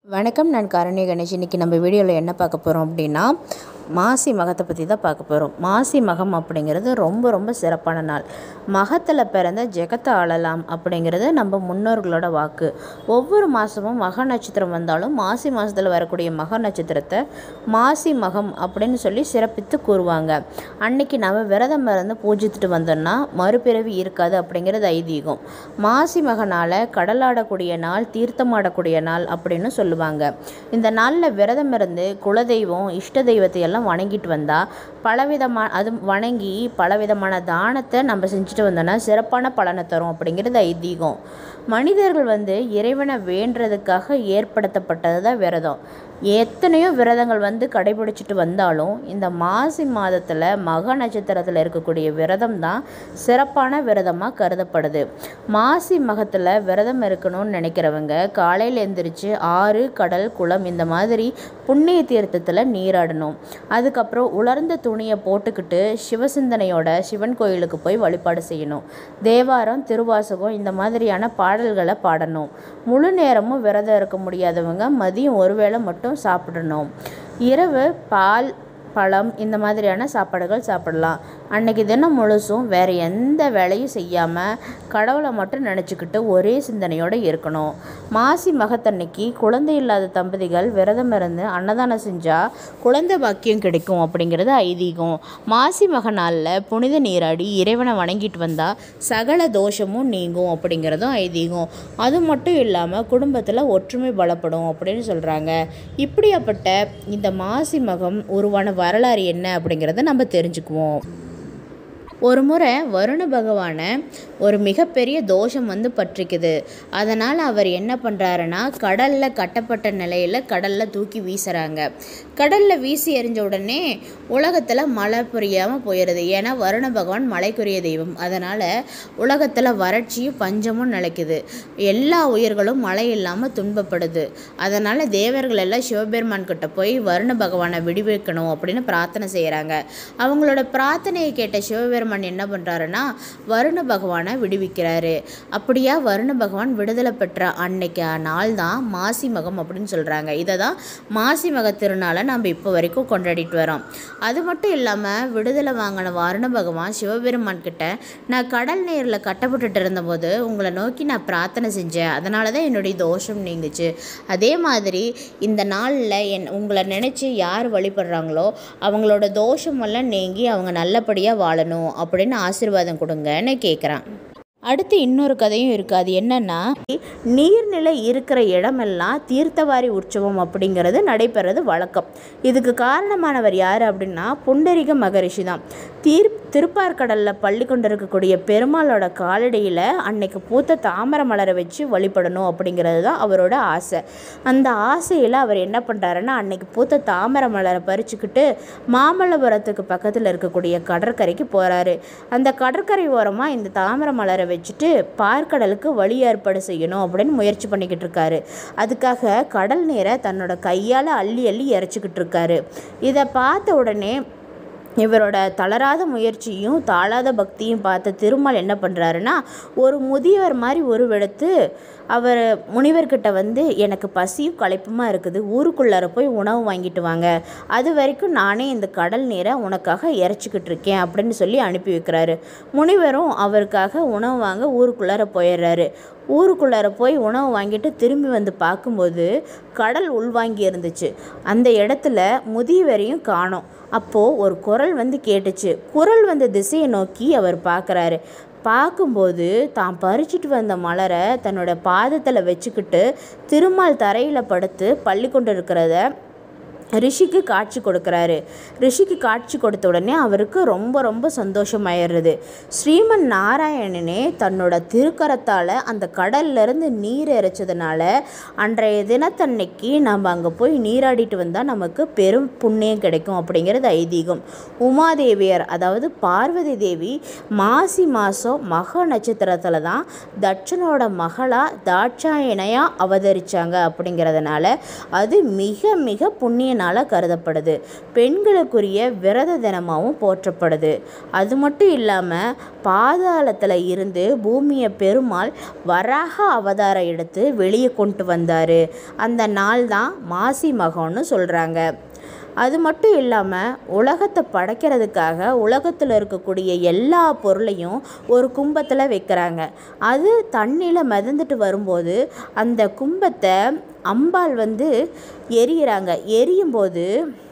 வணக்கம் நான் காரண்ய கணேஷ் இன்றைக்கி நம்ம வீடியோவில் என்ன பார்க்க போகிறோம் அப்படின்னா மாசி மகத்தை பற்றி தான் பார்க்க போகிறோம் மாசி மகம் அப்படிங்கிறது ரொம்ப ரொம்ப சிறப்பான நாள் மகத்தில் பிறந்த ஜெகத்தை ஆளலாம் அப்படிங்கிறது நம்ம முன்னோர்களோட வாக்கு ஒவ்வொரு மாதமும் மக நட்சத்திரம் வந்தாலும் மாசி மாதத்தில் வரக்கூடிய மக நட்சத்திரத்தை மாசி மகம் அப்படின்னு சொல்லி சிறப்பித்து கூறுவாங்க அன்னைக்கு நம்ம விரதம் இருந்து பூஜித்துட்டு வந்தோம்னா மறுபிறவி இருக்காது அப்படிங்கிறது ஐதீகம் மாசி மகனால் கடலாடக்கூடிய நாள் தீர்த்தமாடக்கூடிய நாள் அப்படின்னு சொல்லுவாங்க இந்த நாளில் விரதம் இருந்து குலதெய்வம் இஷ்ட தெய்வத்தை எல்லாம் வணங்கிட்டு வந்தால் பலவிதமான அது வணங்கி பலவிதமான தானத்தை நம்ம செஞ்சுட்டு வந்தோம்னா சிறப்பான பலனை தரும் அப்படிங்கிறது ஐதீகம் மனிதர்கள் வந்து இறைவனை வேண்டுறதுக்காக ஏற்படுத்தப்பட்டது தான் விரதம் எத்தனையோ விரதங்கள் வந்து கடைபிடிச்சிட்டு வந்தாலும் இந்த மாசி மாதத்தில் மக நட்சத்திரத்தில் இருக்கக்கூடிய விரதம் தான் சிறப்பான விரதமாக கருதப்படுது மாசி மகத்தில் விரதம் இருக்கணும்னு நினைக்கிறவங்க காலையில் எழுந்திரிச்சு ஆறு கடல் குளம் இந்த மாதிரி புண்ணிய தீர்த்தத்தில் நீராடணும் அதுக்கப்புறம் உலர்ந்த துணியை போட்டுக்கிட்டு சிவசிந்தனையோட சிவன் கோயிலுக்கு போய் வழிபாடு செய்யணும் தேவாரம் திருவாசகம் இந்த மாதிரியான பாடல்களை பாடணும் முழு நேரமும் விரதம் இருக்க முடியாதவங்க மதியம் ஒருவேளை மட்டும் சாப்பிடணும் இரவு பால் பழம் இந்த மாதிரியான சாப்பாடுகள் சாப்பிடலாம் அன்னைக்கு தினம் முழுசும் வேறு எந்த வேலையும் செய்யாமல் கடவுளை மட்டும் நினச்சிக்கிட்டு ஒரே சிந்தனையோடு இருக்கணும் மாசி மகத்தன்னைக்கு குழந்தை இல்லாத தம்பதிகள் விரதம் இருந்து அன்னதானம் செஞ்சால் குழந்தை பாக்கியம் கிடைக்கும் அப்படிங்கிறது ஐதீகம் மாசி மக நாளில் புனித நீராடி இறைவனை வணங்கிட்டு வந்தால் சகல தோஷமும் நீங்கும் அப்படிங்கிறதும் ஐதீகம் அது மட்டும் இல்லாமல் குடும்பத்தில் ஒற்றுமை பலப்படும் அப்படின்னு சொல்கிறாங்க இப்படியாப்பட்ட இந்த மாசி மகம் உருவான வரலாறு என்ன அப்படிங்கிறத நம்ம தெரிஞ்சுக்குவோம் ஒரு முறை வருண பகவானை ஒரு மிகப்பெரிய தோஷம் வந்து பற்றிக்குது அதனால் அவர் என்ன பண்ணுறாருன்னா கடலில் கட்டப்பட்ட நிலையில் கடலில் தூக்கி வீசுகிறாங்க கடலில் வீசி எறிஞ்ச உடனே உலகத்தில் மழை புரியாமல் போயிடுது ஏன்னா வருண பகவான் மழைக்குரிய தெய்வம் அதனால் உலகத்தில் வறட்சியும் பஞ்சமும் நிலைக்குது எல்லா உயிர்களும் மழை இல்லாமல் துன்பப்படுது அதனால் தேவர்கள் எல்லாம் சிவபெருமான் கிட்ட போய் வருண பகவானை விடுவிக்கணும் அப்படின்னு பிரார்த்தனை செய்கிறாங்க அவங்களோட பிரார்த்தனையை கேட்ட சிவபெருமான் பெருமான் என்ன பண்ணுறாருன்னா வருண பகவானை விடுவிக்கிறாரு அப்படியா வருண பகவான் விடுதலை பெற்ற அன்னைக்கு நாள் தான் மாசி மகம் அப்படின்னு சொல்கிறாங்க இதை தான் மாசி மக திருநாளை நம்ம இப்போ வரைக்கும் கொண்டாடிட்டு வரோம் அது மட்டும் இல்லாமல் விடுதலை வாங்கின வருண பகவான் சிவபெருமான் கிட்ட நான் கடல் நீரில் கட்டப்பட்டுட்டு இருந்தபோது உங்களை நோக்கி நான் பிரார்த்தனை செஞ்சேன் அதனால தான் என்னுடைய தோஷம் நீங்குச்சு அதே மாதிரி இந்த நாளில் என் உங்களை நினச்சி யார் வழிபடுறாங்களோ அவங்களோட தோஷம் எல்லாம் நீங்கி அவங்க நல்லபடியாக வாழணும் அப்படின்னு ஆசீர்வாதம் கொடுங்கன்னு கேட்குறான் அடுத்து இன்னொரு கதையும் இருக்குது அது என்னென்னா நீர்நிலை இருக்கிற இடமெல்லாம் தீர்த்தவாரி உற்சவம் அப்படிங்கிறது நடைபெறது வழக்கம் இதுக்கு காரணமானவர் யார் அப்படின்னா புண்டரிக மகரிஷி தான் தீர் திருப்பார்கடலில் பள்ளி கொண்டிருக்கக்கூடிய பெருமாளோட காலடியில் அன்னைக்கு பூத்த தாமரை மலரை வச்சு வழிபடணும் அப்படிங்கிறது தான் அவரோட ஆசை அந்த ஆசையில் அவர் என்ன பண்ணுறாருன்னா அன்னைக்கு பூத்த தாமரை மலரை பறிச்சுக்கிட்டு மாமல்லபுரத்துக்கு பக்கத்தில் இருக்கக்கூடிய கடற்கரைக்கு போகிறாரு அந்த கடற்கரை ஓரமாக இந்த தாமரை மலரை வச்சுட்டு பார்க்கடலுக்கு வழி ஏற்பாடு செய்யணும் அப்படின்னு முயற்சி பண்ணிக்கிட்டு இருக்காரு அதுக்காக கடல் நீரை தன்னோட கையால் அள்ளி அள்ளி இறச்சிக்கிட்டு இருக்காரு இதை பார்த்த உடனே இவரோட தளராத முயற்சியும் தாழாத பக்தியும் பார்த்த திருமால் என்ன பண்ணுறாருன்னா ஒரு முதியவர் மாதிரி உருவெடுத்து அவர் முனிவர்கிட்ட வந்து எனக்கு பசியும் களைப்புமாக இருக்குது ஊருக்குள்ளார போய் உணவு வாங்கிட்டு வாங்க அது வரைக்கும் நானே இந்த கடல் நீரை உனக்காக இறச்சிக்கிட்டு இருக்கேன் அப்படின்னு சொல்லி அனுப்பி வைக்கிறாரு முனிவரும் அவருக்காக உணவு வாங்க ஊருக்குள்ளார போயிடுறாரு ஊருக்குள்ளார போய் உணவு வாங்கிட்டு திரும்பி வந்து பார்க்கும்போது கடல் உள்வாங்கி இருந்துச்சு அந்த இடத்துல முதியவரையும் காணோம் அப்போது ஒரு குரல் வந்து கேட்டுச்சு குரல் வந்த திசையை நோக்கி அவர் பார்க்குறாரு பார்க்கும்போது தான் பறிச்சிட்டு வந்த மலரை தன்னோட பாதத்தில் வச்சுக்கிட்டு திருமால் தரையில் படுத்து பள்ளி கொண்டு இருக்கிறத ரிஷிக்கு காட்சி கொடுக்குறாரு ரிஷிக்கு காட்சி கொடுத்த உடனே அவருக்கு ரொம்ப ரொம்ப சந்தோஷமாயிடுறது ஸ்ரீமன் நாராயணனே தன்னோட திருக்கரத்தால் அந்த கடல்லேருந்து நீர் இறைச்சதுனால அன்றைய தினத்தன்னைக்கு நம்ம அங்கே போய் நீராடிட்டு வந்தால் நமக்கு பெரும் புண்ணியம் கிடைக்கும் அப்படிங்கிறது ஐதீகம் உமாதேவியர் அதாவது பார்வதி தேவி மாசி மாதம் மக நட்சத்திரத்தில் தான் தட்சனோட மகளாக தாட்சாயணையாக அவதரித்தாங்க அப்படிங்கிறதுனால அது மிக மிக புண்ணிய நாளாக கருதப்படுது பெண்களுக்குரிய விரத தினமாகவும் போற்றப்படுது அது மட்டும் இல்லாமல் பாதாளத்தில் இருந்து பூமியை பெருமாள் வராக அவதாரம் எடுத்து வெளியே கொண்டு வந்தார் அந்த நாள் தான் மாசி மகம்னு சொல்கிறாங்க அது மட்டும் இல்லாமல் உலகத்தை படைக்கிறதுக்காக உலகத்தில் இருக்கக்கூடிய எல்லா பொருளையும் ஒரு கும்பத்தில் வைக்கிறாங்க அது தண்ணியில் மிதந்துட்டு வரும்போது அந்த கும்பத்தை அம்பாள் வந்து எரியிறாங்க எரியும் போது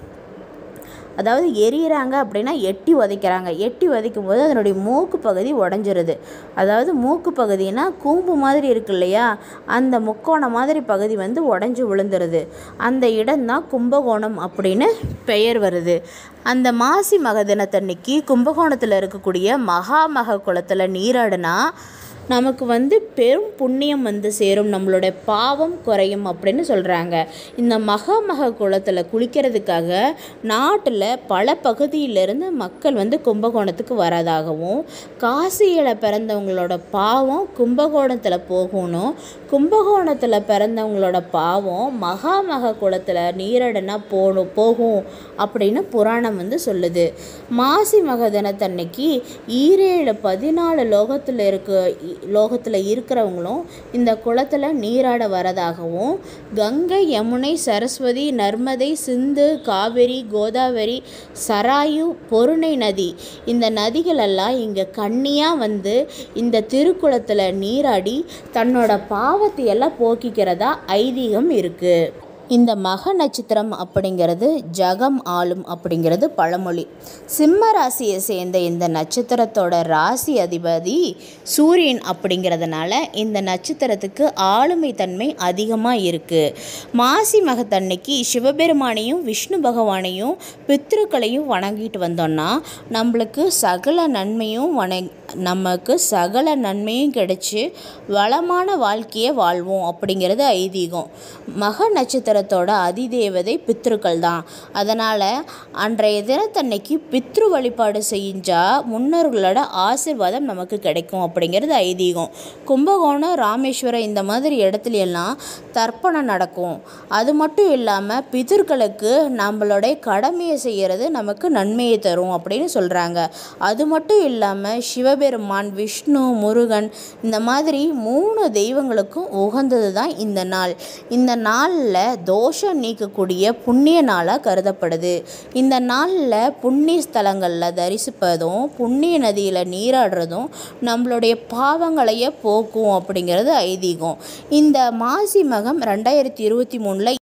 அதாவது எரியிறாங்க அப்படின்னா எட்டி உதைக்கிறாங்க எட்டி உதைக்கும் போது அதனுடைய மூக்கு பகுதி உடஞ்சிருது அதாவது மூக்கு பகுதினா கூம்பு மாதிரி இருக்கு இல்லையா அந்த முக்கோணம் மாதிரி பகுதி வந்து உடஞ்சி விழுந்துருது அந்த இடம்தான் கும்பகோணம் அப்படின்னு பெயர் வருது அந்த மாசி மக தினத்தன்னைக்கு கும்பகோணத்தில் இருக்கக்கூடிய மகாமக குளத்தில் நீராடினா நமக்கு வந்து பெரும் புண்ணியம் வந்து சேரும் நம்மளுடைய பாவம் குறையும் அப்படின்னு சொல்கிறாங்க இந்த மகாமக குளத்தில் குளிக்கிறதுக்காக நாட்டில் பல பகுதியிலிருந்து மக்கள் வந்து கும்பகோணத்துக்கு வரதாகவும் காசியில் பிறந்தவங்களோட பாவம் கும்பகோணத்தில் போகணும் கும்பகோணத்தில் பிறந்தவங்களோட பாவம் மகாமக குளத்தில் நீரடனா போகணும் போகும் அப்படின்னு புராணம் வந்து சொல்லுது மாசி மக தினத்தன்னைக்கு ஈரேழு பதினாலு லோகத்தில் இருக்க லோகத்தில் இருக்கிறவங்களும் இந்த குளத்தில் நீராட வரதாகவும் கங்கை யமுனை சரஸ்வதி நர்மதை சிந்து காவிரி கோதாவரி சராயு பொருணை நதி இந்த நதிகளெல்லாம் இங்கே கன்னியாக வந்து இந்த திருக்குளத்தில் நீராடி தன்னோட பாவத்தை எல்லாம் போக்கிக்கிறதா ஐதீகம் இருக்குது இந்த மக நட்சத்திரம் அப்படிங்கிறது ஜகம் ஆளும் அப்படிங்கிறது பழமொழி சிம்ம ராசியை சேர்ந்த இந்த நட்சத்திரத்தோட ராசி அதிபதி சூரியன் அப்படிங்கிறதுனால இந்த நட்சத்திரத்துக்கு ஆளுமை தன்மை அதிகமாக இருக்குது மாசி மகத்தன்னைக்கு சிவபெருமானையும் விஷ்ணு பகவானையும் பித்ருக்களையும் வணங்கிட்டு வந்தோம்னா நம்மளுக்கு சகல நன்மையும் வண நமக்கு சகல நன்மையும் கிடைச்சி வளமான வாழ்க்கையை வாழ்வோம் அப்படிங்கிறது ஐதீகம் மக நட்சத்திரத்தோட அதிதேவதை பித்ருக்கள் தான் அதனால் அன்றைய தினத்தன்னைக்கு பித்ரு வழிபாடு செஞ்சால் முன்னோர்களோட ஆசிர்வாதம் நமக்கு கிடைக்கும் அப்படிங்கிறது ஐதீகம் கும்பகோணம் ராமேஸ்வரம் இந்த மாதிரி இடத்துல எல்லாம் தர்ப்பணம் நடக்கும் அது மட்டும் இல்லாமல் பிதர்களுக்கு நம்மளுடைய கடமையை செய்கிறது நமக்கு நன்மையை தரும் அப்படின்னு சொல்கிறாங்க அது மட்டும் இல்லாமல் சிவபெருமான் விஷ்ணு முருகன் இந்த மாதிரி மூணு தெய்வங்களுக்கும் உகந்தது தான் இந்த நாள் இந்த நாளில் தோஷம் நீக்கக்கூடிய புண்ணிய நாளாக கருதப்படுது இந்த நாளில் புண்ணிய ஸ்தலங்களில் தரிசிப்பதும் புண்ணிய நதியில் நீராடுறதும் நம்மளுடைய பாவங்களையே போக்கும் அப்படிங்கிறது ஐதீகம் இந்த மாசி மகம் ரெண்டாயிரத்தி இருபத்தி மூணில்